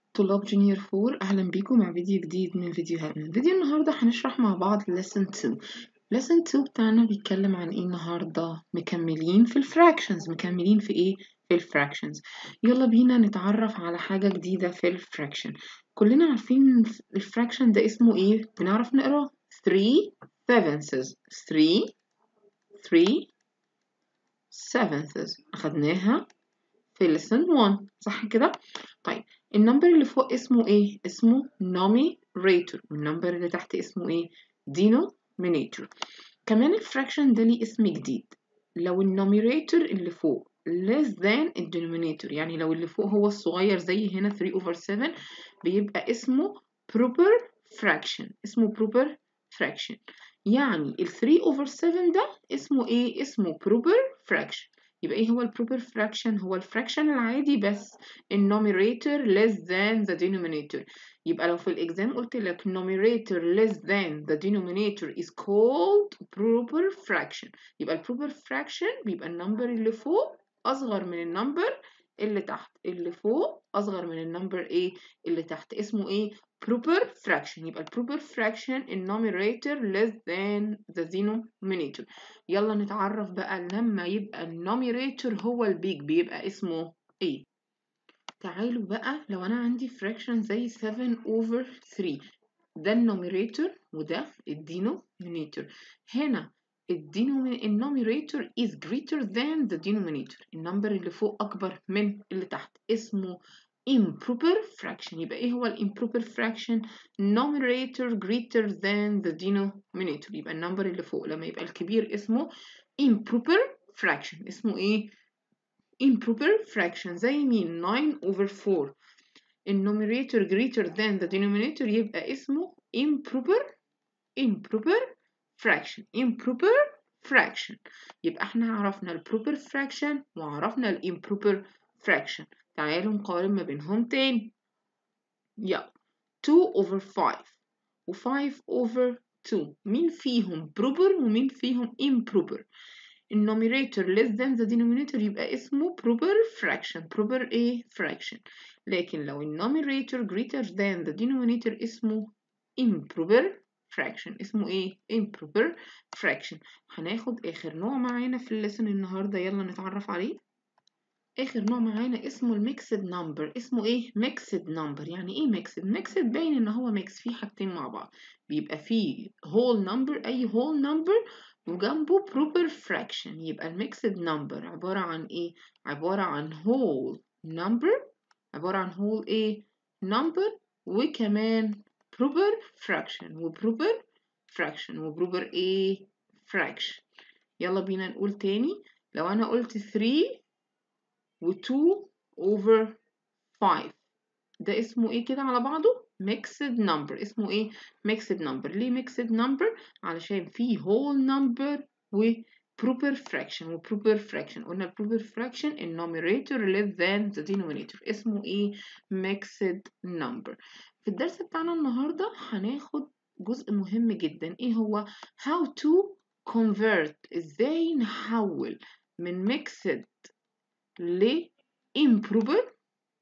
طلاب جونيور فور أهلا بيكم مع فيديو جديد من فيديوهاتنا فيديو النهاردة هنشرح مع بعض lesson 2 lesson 2 بتاعنا بيتكلم عن ايه النهاردة مكملين في الفراكشنز مكملين في ايه في الفراكشنز يلا بينا نتعرف على حاجة جديدة في الفراكشن كلنا عارفين الفراكشن ده اسمه ايه بنعرف نقراه 3 sevenths 3 3 sevenths أخدناها في lesson 1 صح كده طيب النمبر اللي فوق اسمه ايه اسمه numerator والنمبر اللي تحت اسمه ايه denominator كمان الفراكشن ده ليه اسم جديد لو النوميريتور اللي فوق less than الدينومينيتور يعني لو اللي فوق هو الصغير زي هنا 3 over 7 بيبقى اسمه proper fraction اسمه proper fraction يعني ال 3 over 7 ده اسمه ايه اسمه proper fraction يبقى ايه هو البروبر فراكشن هو الفراكشن العادي بس النوميريتور less than the denominator يبقى لو في الاكزام قلت لك numerator less than the denominator is called proper fraction يبقى البروبر فراكشن بيبقى النمبر اللي فوق اصغر من النمبر اللي تحت اللي فوق اصغر من النمبر ايه اللي تحت اسمه ايه proper fraction يبقى البروبر fraction النوميريتور less than the denominator يلا نتعرف بقى لما يبقى النوميريتور هو البيج بيبقى اسمه ايه تعالوا بقى لو انا عندي fraction زي 7 over 3 ده النوميريتور وده الدينومينيتور هنا النوميريتور is greater than the denominator النمبر اللي فوق اكبر من اللي تحت اسمه improper fraction يبقى ايه هو الامبروبر fraction numerator greater than the denominator يبقى النمبر اللي فوق لما يبقى الكبير اسمه improper fraction اسمه ايه improper fraction زي مين 9 over 4 النوميريتور greater than the denominator يبقى اسمه improper improper fraction improper fraction يبقى احنا عرفنا البروبر fraction وعرفنا الامبروبر fraction تعالوا نقارن ما بينهم تاني يلا 2 over 5 و 5 over 2 مين فيهم proper ومين فيهم improper النوميريتور less than the denominator يبقى اسمه proper fraction proper ايه fraction لكن لو النوميريتور greater than the denominator اسمه improper fraction اسمه ايه improper fraction هناخد اخر نوع معانا في الليسن النهارده يلا نتعرف عليه اخر نوع معانا اسمه الميكسد نمبر اسمه ايه ميكسد نمبر يعني ايه ميكسد ميكسد باين ان هو ميكس فيه حاجتين مع بعض بيبقى فيه whole number اي whole number وجنبه proper fraction يبقى الميكسد نمبر عبارة عن ايه عبارة عن whole number عبارة عن whole ايه number وكمان proper fraction و proper fraction و proper ايه fraction يلا بينا نقول تاني لو انا قلت 3 و 2 over 5 ده اسمه ايه كده على بعضه mixed number اسمه ايه mixed number ليه mixed number علشان فيه whole number و proper fraction و proper fraction قلنا ال proper fraction ال numerator less than the denominator اسمه ايه mixed number في الدرس بتاعنا النهارده هناخد جزء مهم جدا ايه هو how to convert ازاي نحول من mixed ل improper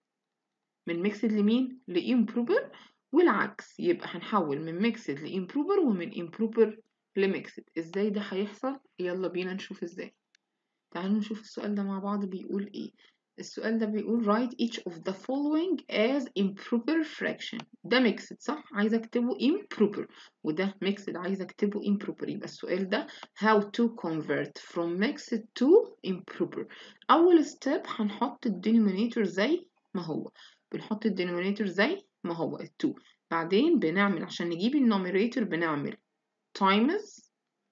من mixed لمين ل improper والعكس يبقى هنحول من mixed ل improper ومن improper ل mixed ازاي ده هيحصل يلا بينا نشوف ازاي تعالوا نشوف السؤال ده مع بعض بيقول ايه السؤال ده بيقول write each of the following as improper fraction ده mixed صح عايزة اكتبه improper وده mixed عايزة اكتبه improper يبقى السؤال ده how to convert from mixed to improper أول step هنحط الدينومينيتور زي ما هو بنحط الدينومينيتور زي ما هو ال 2 بعدين بنعمل عشان نجيب النوميريتور بنعمل times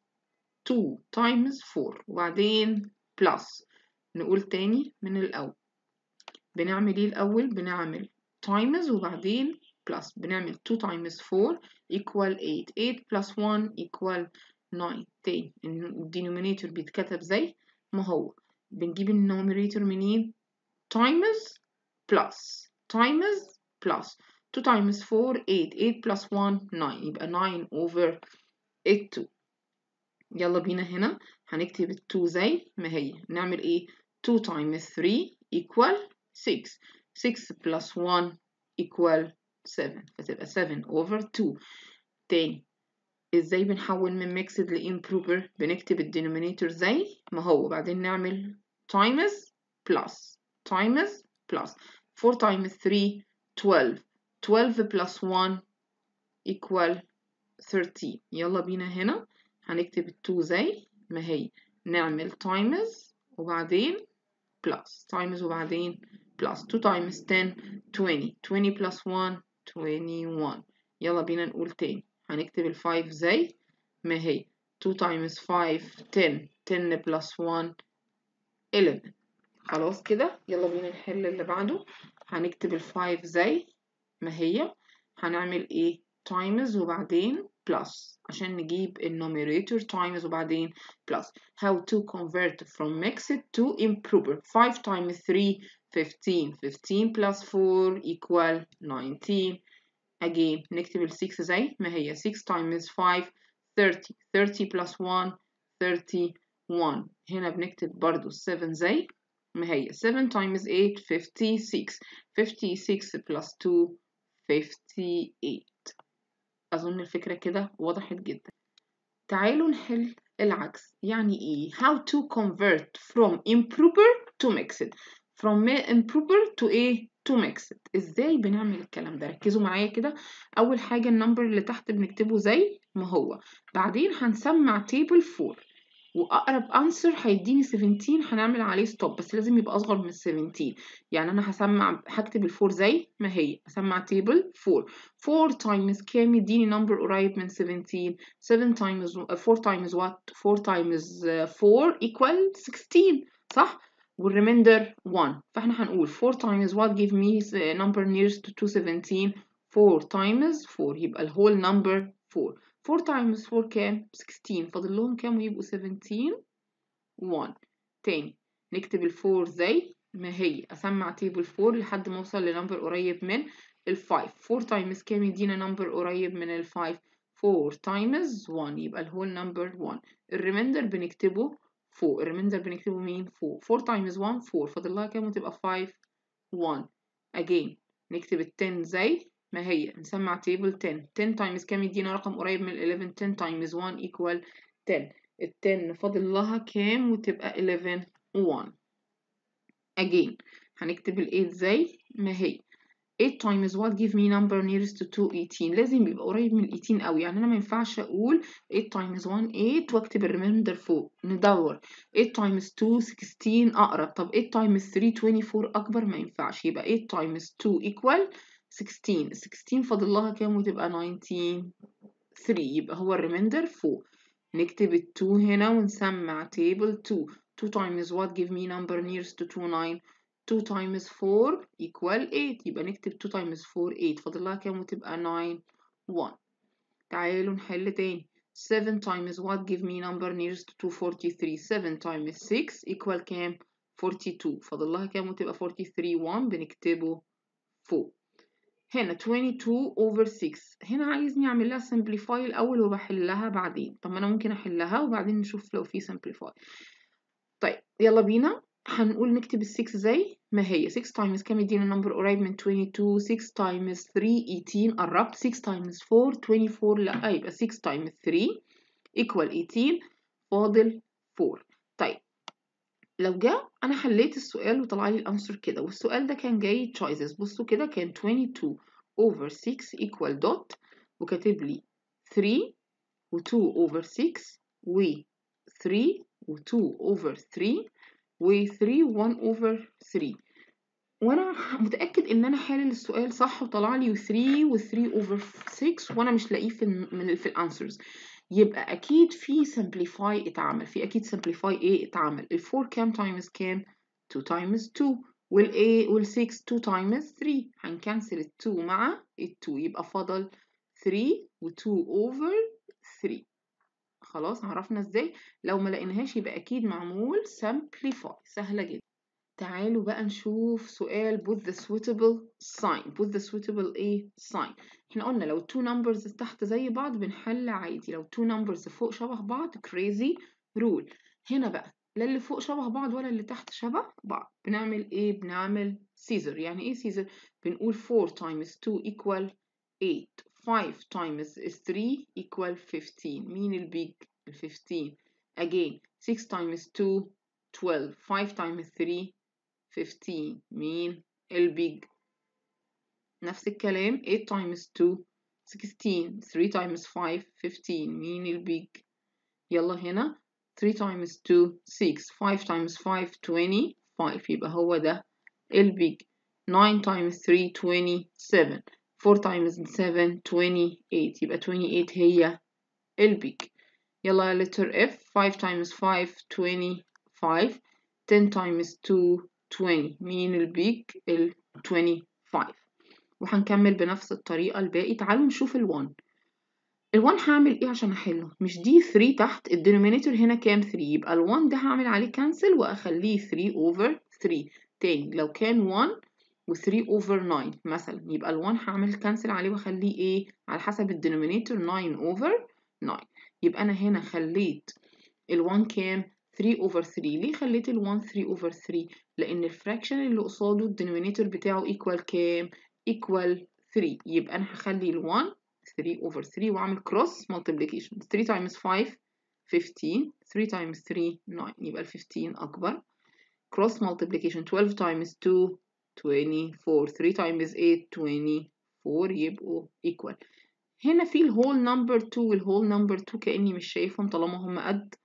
2 times 4 وبعدين plus نقول تاني من الأول بنعمل ايه الأول بنعمل times وبعدين plus بنعمل 2 times 4 equal 8 8 plus 1 equal 9 تاني الدينومينيتور بيتكتب زي ما هو بنجيب النوميريتور منين times plus times plus 2 times 4 8 8 plus 1 9 يبقى 9 over 8 2 يلا بينا هنا هنكتب ال 2 زي ما هي نعمل ايه 2 times 3 equal 6 6 plus 1 equal 7 فتبقى 7 over 2 تاني ازاي بنحول من mixed ل improper بنكتب الدينومينيتور زي ما هو بعدين نعمل times plus times plus 4 times 3 12 12 plus 1 equal 13 يلا بينا هنا هنكتب ال 2 زي ما هي نعمل times وبعدين plus times وبعدين plus 2 times 10 20 20 plus 1 21 يلا بينا نقول تاني هنكتب ال 5 زي ما هي 2 times 5 10 10 plus 1 11 خلاص كده يلا بينا نحل اللي بعده هنكتب ال 5 زي ما هي هنعمل ايه times وبعدين plus عشان نجيب النوميريتور times وبعدين plus how to convert from mixed to improper 5 times 3 15 15 plus 4 equal 19 again نكتب ال 6 زي ما هي 6 times 5 30 30 plus 1 31 هنا بنكتب برضو 7 زي ما هي 7 times 8 56 56 plus 2 58 أظن الفكرة كده وضحت جدا تعالوا نحل العكس يعني إيه how to convert from improper to mixed from improper to إيه to mixed إزاي بنعمل الكلام ده ركزوا معايا كده أول حاجة النمبر اللي تحت بنكتبه زي ما هو بعدين هنسمع table 4 واقرب انسر هيديني 17 هنعمل عليه ستوب بس لازم يبقى اصغر من 17 يعني انا هسمع هكتب الفور زي ما هي اسمع تيبل 4 4 تايمز كام يديني نمبر قريب من 17 7 تايمز 4 تايمز وات 4 تايمز 4 equal 16 صح والريميندر 1 فاحنا هنقول 4 times what give me number nearest to 217 4 times 4 يبقى الهول number 4 4 times 4 كام 16 فاضل لهم كام ويبقوا 17 1 تاني نكتب ال 4 زي ما هي اسمع تيبل 4 لحد ما اوصل لنمبر قريب من ال 5 4 times كام يدينا نمبر قريب من ال 5 4 times 1 يبقى الهول نمبر 1 الريميندر بنكتبه فوق الريميندر بنكتبه مين فوق 4 times 1 4 فاضل لها كام وتبقى 5 1 again نكتب ال 10 زي ما هي نسمع تيبل 10 10 times كام يدينا رقم قريب من ال 11 10 times 1 equal 10 ال 10 فاضل لها كام وتبقى 11 1 again هنكتب ال 8 زي ما هي 8 times what give me number nearest to 218 لازم يبقى قريب من ال 18 قوي يعني انا ما ينفعش اقول 8 times 1 8 واكتب الريميندر فوق ندور 8 times 2 16 اقرب طب 8 times 3 24 اكبر ما ينفعش يبقى 8 times 2 equal 16 16 فاضل لها كام وتبقى 19 3 يبقى هو الريميندر فوق نكتب ال 2 هنا ونسمع table 2 2 times what give me number nearest to 29 2 times 4 equal 8 يبقى نكتب 2 times 4 8 فاضل لها كام وتبقى 9 1 تعالوا نحل تاني 7 times what give me number nearest to 243 7 times 6 equal كام 42 فاضل لها كام وتبقى 43 1 بنكتبه فوق هنا 22 over 6 هنا عايزني اعمل لها simplify الاول وبحلها بعدين طب ما انا ممكن احلها وبعدين نشوف لو في simplify طيب يلا بينا هنقول نكتب ال 6 زي ما هي 6 times كام يدينا نمبر قريب من 22 6 times 3 18 قربت 6 times 4 24 لا يبقى 6 times 3 equal 18 فاضل 4 طيب لو جاء انا حليت السؤال وطلع لي الانسر كده والسؤال ده كان جاي choices بصوا كده كان 22 over 6 equal dot وكاتب لي 3 و2 over 6 و 3 و2 over 3 و3 1 over 3 وانا متاكد ان انا حالل السؤال صح وطلع لي 3 و3 over 6 وانا مش لاقيه في من في الانسرز يبقى اكيد في simplify اتعمل في اكيد simplify ايه اتعمل ال 4 كام times كام 2 times 2 وال A وال 6 2 times 3 هنكنسل ال 2 مع ال 2 يبقى فضل 3 و 2 over 3 خلاص عرفنا ازاي لو ما لقيناهاش يبقى اكيد معمول simplify سهله جدا تعالوا بقى نشوف سؤال put the suitable sign put the suitable ايه sign احنا قلنا لو two numbers تحت زي بعض بنحل عادي لو two numbers فوق شبه بعض crazy rule هنا بقى لا اللي فوق شبه بعض ولا اللي تحت شبه بعض بنعمل ايه بنعمل سيزر يعني ايه سيزر بنقول 4 times 2 equal 8 5 times 3 equal 15 مين البيج ال 15 again 6 times 2 12 5 times 3 15 مين البيج نفس الكلام 8 times 2 16 3 times 5 15 مين البيج يلا هنا 3 times 2 6 5 times 5 25 يبقى هو ده البيج 9 times 3 27 4 times 7 28 يبقى 28 هي البيج يلا letter F 5 times 5 25 10 times 2 20 مين البيج ال 25 وهنكمل بنفس الطريقة الباقي تعالوا نشوف ال1 ال1 هعمل ايه عشان احله مش دي 3 تحت الدينومينيتور هنا كام 3 يبقى ال1 ده هعمل عليه كانسل واخليه 3 over 3 تاني لو كان 1 و3 over 9 مثلا يبقى ال1 هعمل كانسل عليه واخليه ايه على حسب الدينومينيتور 9 over 9 يبقى انا هنا خليت ال1 كام 3 over 3 ليه خليت ال1 3 over 3 لان الفراكشن اللي قصاده الدينومينيتور بتاعه equal كام equal 3 يبقى انا هخلي ال1 3 over 3 واعمل cross multiplication 3 times 5 15 3 times 3 9 يبقى ال 15 اكبر cross multiplication 12 times 2 24 3 times 8 24 يبقوا equal هنا في الهول نمبر 2 والهول نمبر 2 كأني مش شايفهم طالما هم قد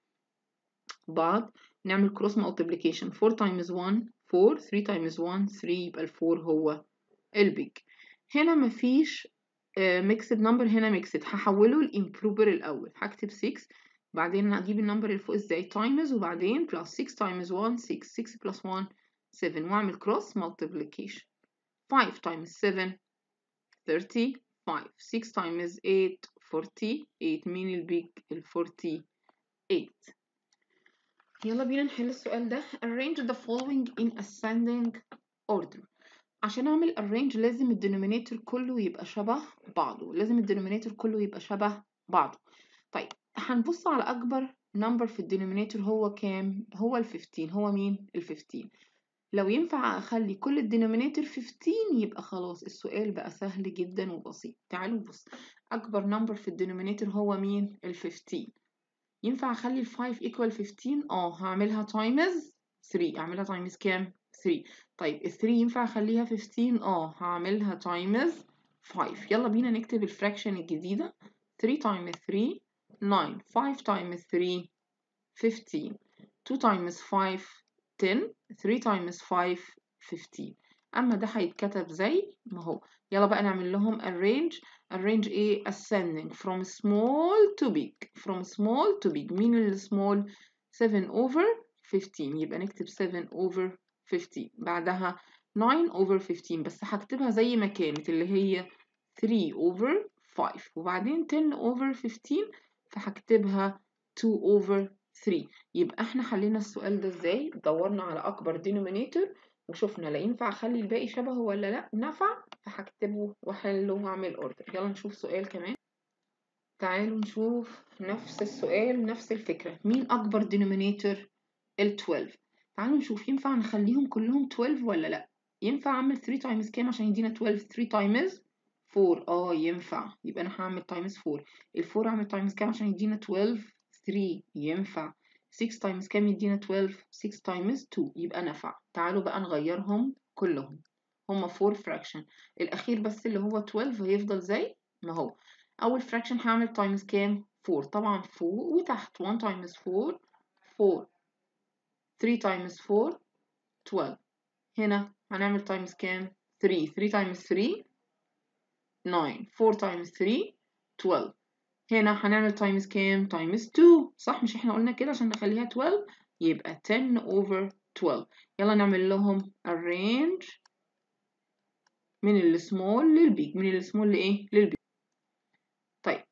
بعض نعمل cross multiplication 4 times 1 4 3 times 1 3 يبقى ال 4 هو البيج هنا مفيش ميكسد نمبر هنا ميكسد هحوله لامبروبر الاول هكتب 6 بعدين هجيب النمبر اللي فوق ازاي تايمز وبعدين بلس 6 تايمز 1 6 6 بلس 1 7 واعمل كروس مالتيبليكيشن 5 تايمز 7 35 6 تايمز 8 48 مين البيج ال 48 يلا بينا نحل السؤال ده arrange the following in ascending order عشان اعمل arrange لازم الدينومينيتور كله يبقى شبه بعضه لازم الدينومينيتور كله يبقى شبه بعضه طيب هنبص على اكبر نمبر في الدينومينيتور هو كام هو ال 15 هو مين ال 15 لو ينفع اخلي كل الدينومينيتور 15 يبقى خلاص السؤال بقى سهل جدا وبسيط تعالوا نبص اكبر نمبر في الدينومينيتور هو مين ال 15 ينفع اخلي ال 5 equal 15 اه هعملها تايمز 3 اعملها تايمز كام 3 طيب ال 3 ينفع اخليها 15 اه هعملها تايمز 5 يلا بينا نكتب الفراكشن الجديدة 3 times 3 9 5 times 3 15 2 times 5 10 3 times 5 15 اما ده هيتكتب زي ما هو يلا بقى نعمل لهم arrange arrange ايه ascending from small to big from small to big مين اللي small 7 over 15 يبقى نكتب 7 over 15 بعدها 9 over 15 بس هكتبها زي ما كانت اللي هي 3 over 5 وبعدين 10 over 15 فهكتبها 2 over 3 يبقى احنا حلينا السؤال ده ازاي دورنا على اكبر denominator وشفنا لا ينفع اخلي الباقي شبهه ولا لا نفع فهكتبه واحله واعمل اوردر يلا نشوف سؤال كمان تعالوا نشوف نفس السؤال نفس الفكرة مين اكبر denominator ال 12 تعالوا نشوف ينفع نخليهم كلهم 12 ولا لا ينفع اعمل 3 تايمز كام عشان يدينا 12 3 تايمز 4 اه ينفع يبقى انا هعمل تايمز 4 ال 4 اعمل تايمز كام عشان يدينا 12 3 ينفع 6 تايمز كام يدينا 12 6 تايمز 2 يبقى نفع تعالوا بقى نغيرهم كلهم هما 4 فراكشن الاخير بس اللي هو 12 هيفضل زي ما هو اول فراكشن هعمل تايمز كام 4 طبعا فوق وتحت 1 تايمز 4 4 3 تايمز 4 12 هنا هنعمل تايمز كام 3 3 تايمز 3 9 4 تايمز 3 12 هنا هنعمل تايمز كام تايمز 2 صح مش احنا قلنا كده عشان نخليها 12 يبقى 10 over 12 يلا نعمل لهم arrange من السمول للبيج من السمول لايه للبيج طيب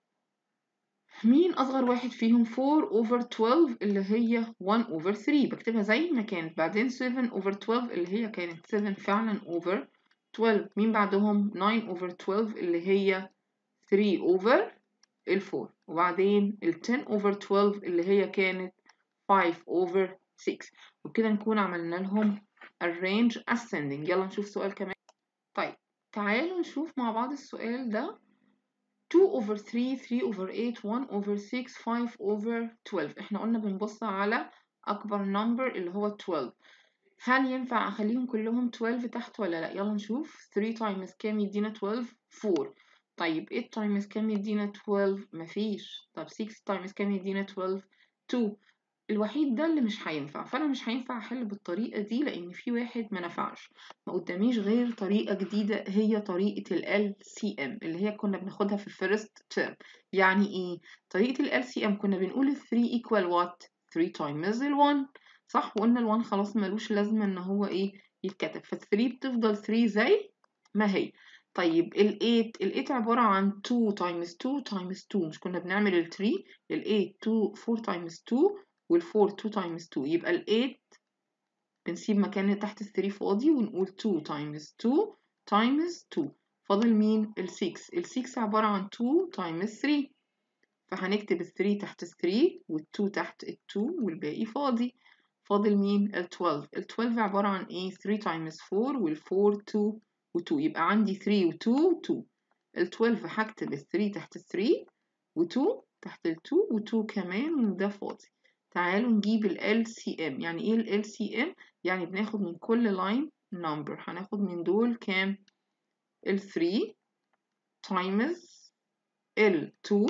مين اصغر واحد فيهم 4 over 12 اللي هي 1 over 3 بكتبها زي ما كانت بعدين 7 over 12 اللي هي كانت 7 فعلا over 12 مين بعدهم 9 over 12 اللي هي 3 over ال 4 وبعدين ال 10 over 12 اللي هي كانت 5 over 6 وبكده نكون عملنا لهم arrange ascending يلا نشوف سؤال كمان طيب تعالوا نشوف مع بعض السؤال ده 2 over 3 3 over 8 1 over 6 5 over 12 احنا قلنا بنبص على أكبر number اللي هو 12 هل ينفع أخليهم كلهم 12 تحت ولا لأ يلا نشوف 3 times كام يدينا 12 4 طيب 8 times كام يدينا 12 مفيش طب 6 times كام يدينا 12 2 الوحيد ده اللي مش هينفع فانا مش هينفع احل بالطريقه دي لان في واحد ما نفعش ما قداميش غير طريقه جديده هي طريقه ال LCM اللي هي كنا بناخدها في الفيرست تيرم يعني ايه طريقه ال LCM كنا بنقول 3 equal what 3 times ال 1 صح وقلنا ال 1 خلاص ملوش لازمه ان هو ايه يتكتب فال 3 بتفضل 3 زي ما هي طيب ال 8 ال 8 عبارة عن 2 times 2 times 2 مش كنا بنعمل ال 3 ال 8 2 4 times 2 وال 4 2 times 2 يبقى ال 8 بنسيب مكان تحت ال 3 فاضي ونقول 2 times 2 times 2 فاضل مين ال 6 ال 6 عبارة عن 2 times 3 فهنكتب ال 3 تحت ال 3 وال 2 تحت ال 2 والباقي فاضي فاضل مين ال 12 ال 12 عبارة عن ايه 3 times 4 وال 4 2 و2 يبقى عندي 3 و2 2 ال 12 هكتب ال 3 تحت ال 3 و2 تحت ال 2 و2 كمان وده فاضي تعالوا نجيب ال LCM يعني ايه ال LCM يعني بناخد من كل line number هناخد من دول كام ال 3 times ال 2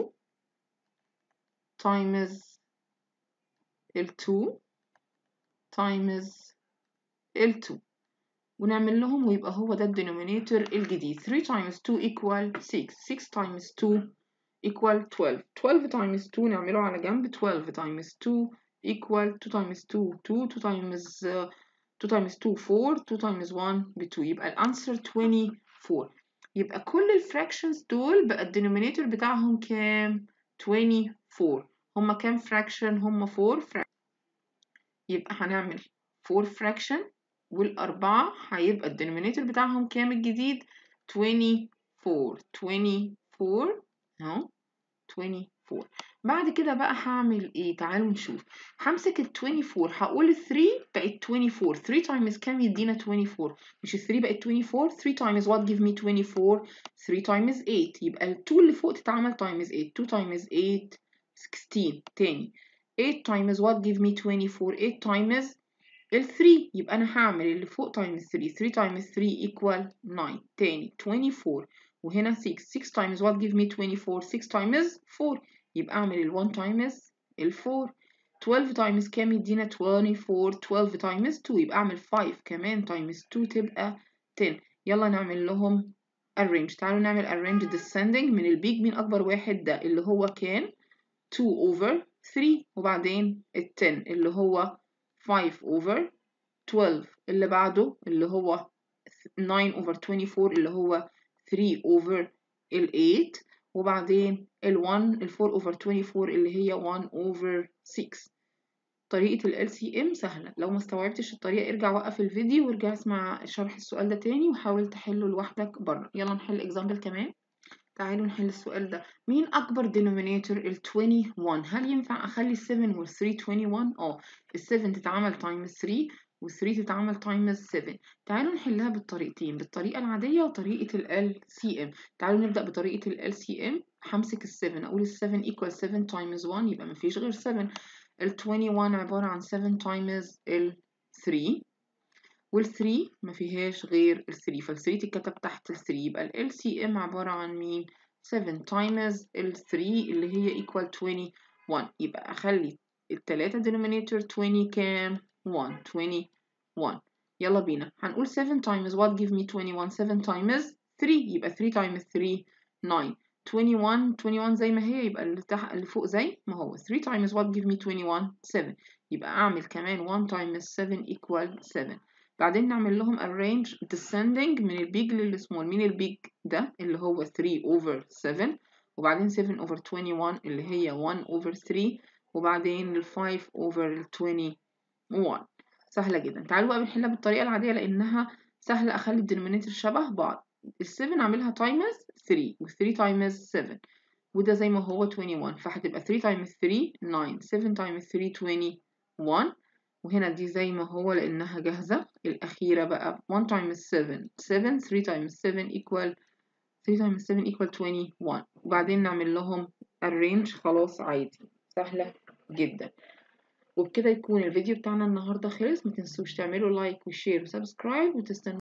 times ال 2 times ال 2 ونعمل لهم ويبقى هو ده الدينومينيتور الجديد 3 times 2 equal 6 6 times 2 equal 12 12 times 2 نعمله على جنب 12 times 2 equal 2 times 2 2 2 times uh, 2 times 2 4 2 times 1 ب 2 يبقى الانسر 24 يبقى كل الفراكشنز دول بقى الدينومينيتور بتاعهم كام 24 هما كام فراكشن هما 4 فراكشن يبقى هنعمل 4 فراكشن والأربعة هيبقى الدينومينيتور بتاعهم كام الجديد 24 24 اهو 24 بعد كده بقى هعمل ايه تعالوا نشوف همسك ال 24 هقول 3 بقت 24 3 times كام يدينا 24 مش ال 3 بقت 24 3 times what give me 24 3 times 8 يبقى ال 2 اللي فوق تتعمل times 8 2 times 8 16 تاني 8 times what give me 24 8 times ال 3 يبقى انا هعمل اللي فوق times 3 3 times 3 equal 9 تاني 24 وهنا 6 6 times what give me 24 6 times 4 يبقى اعمل ال 1 times ال 4 12 times كام يدينا 24 12 times 2 يبقى اعمل 5 كمان times 2 تبقى 10 يلا نعمل لهم arrange تعالوا نعمل arrange descending من البيج مين اكبر واحد ده اللي هو كان 2 over 3 وبعدين ال 10 اللي هو 5 over 12 اللي بعده اللي هو 9 over 24 اللي هو 3 over ال 8 وبعدين ال 1 ال 4 over 24 اللي هي 1 over 6 طريقة ال LCM سهلة لو ما استوعبتش الطريقة ارجع وقف الفيديو وارجع اسمع شرح السؤال ده تاني وحاول تحله لوحدك بره يلا نحل اكزامبل كمان تعالوا نحل السؤال ده مين أكبر denominator ال 21 هل ينفع أخلي ال 7 وال 3 21 اه ال 7 تتعمل times 3 وال 3 تتعمل times 7 تعالوا نحلها بالطريقتين بالطريقة العادية وطريقة ال LCM تعالوا نبدأ بطريقة ال LCM همسك ال 7 أقول ال 7 equal 7 times 1 يبقى مفيش غير 7 ال 21 عبارة عن 7 times ال 3 وال 3 ما فيهاش غير ال 3 فال 3 تتكتب تحت ال 3 يبقى ال LCM عبارة عن مين 7 times ال 3 اللي هي equal 21 يبقى أخلي التلاتة denominator 20 كام 1 21 يلا بينا هنقول 7 times what give me 21 7 times 3 يبقى 3 times 3 9 21 21 زي ما هي يبقى اللي تحت اللي فوق زي ما هو 3 times what give me 21 7 يبقى أعمل كمان 1 times 7 equal 7 بعدين نعمل لهم arrange descending من البيج للسمول مين البيج ده اللي هو 3 over 7 وبعدين 7 over 21 اللي هي 1 over 3 وبعدين ال 5 over ال 21 سهلة جدا تعالوا بقى بنحلها بالطريقة العادية لأنها سهلة أخلي الدينومينيتور شبه بعض ال 7 أعملها times 3 و 3 times 7 وده زي ما هو 21 فهتبقى 3 times 3 9 7 times 3 21 وهنا دي زي ما هو لأنها جاهزة الأخيرة بقى 1 times 7 7 3 times 7 equal 3 times 7 equal 21 وبعدين نعمل لهم arrange خلاص عادي سهلة جدا وبكده يكون الفيديو بتاعنا النهاردة خلص متنسوش تعملوا لايك وشير وسبسكرايب وتستنوا